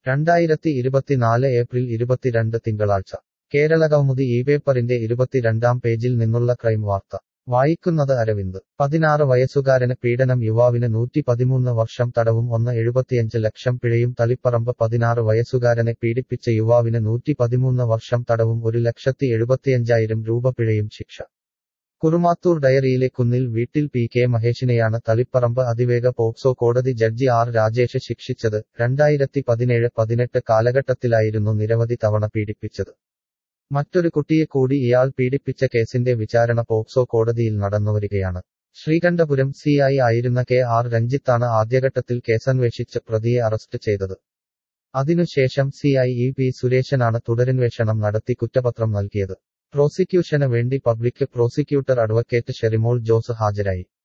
രണ്ടായിരത്തി ഇരുപത്തിനാല് ഏപ്രിൽ ഇരുപത്തിരണ്ട് തിങ്കളാഴ്ച കേരളകൗമുദി ഈ പേപ്പറിന്റെ ഇരുപത്തിരണ്ടാം പേജിൽ നിന്നുള്ള ക്രൈം വാർത്ത വായിക്കുന്നത് അരവിന്ദ് പതിനാറ് വയസ്സുകാരന് പീഡനം യുവാവിന് നൂറ്റി പതിമൂന്ന് വർഷം തടവും ഒന്ന് എഴുപത്തിയഞ്ച് ലക്ഷം പിഴയും തളിപ്പറമ്പ് പതിനാറ് വയസ്സുകാരനെ പീഡിപ്പിച്ച യുവാവിന് നൂറ്റി പതിമൂന്ന് വർഷം തടവും ഒരു ലക്ഷത്തി എഴുപത്തിയഞ്ചായിരം രൂപ പിഴയും ശിക്ഷ കുറുമാത്തൂർ ഡയറിയിലെ കുന്നിൽ വീട്ടിൽ പി കെ മഹേഷിനെയാണ് തളിപ്പറമ്പ് അതിവേഗ പോക്സോ കോടതി ജഡ്ജി ആർ രാജേഷ് ശിക്ഷിച്ചത് രണ്ടായിരത്തി പതിനേഴ് പതിനെട്ട് കാലഘട്ടത്തിലായിരുന്നു നിരവധി തവണ പീഡിപ്പിച്ചത് മറ്റൊരു കുട്ടിയെ കൂടി ഇയാൾ പീഡിപ്പിച്ച കേസിന്റെ വിചാരണ പോക്സോ കോടതിയിൽ നടന്നുവരികയാണ് ശ്രീകണ്ഠപുരം സി ഐ ആയിരുന്ന കെ ആർ രഞ്ജിത്താണ് ആദ്യഘട്ടത്തിൽ കേസന്വേഷിച്ച് പ്രതിയെ അറസ്റ്റ് ചെയ്തത് അതിനുശേഷം സി ഐ ഇ പി സുരേശനാണ് തുടരന്വേഷണം നടത്തി കുറ്റപത്രം നൽകിയത് പ്രോസിക്യൂഷന് വേണ്ടി public prosecutor advocate Sherimol Jose ഹാജരായി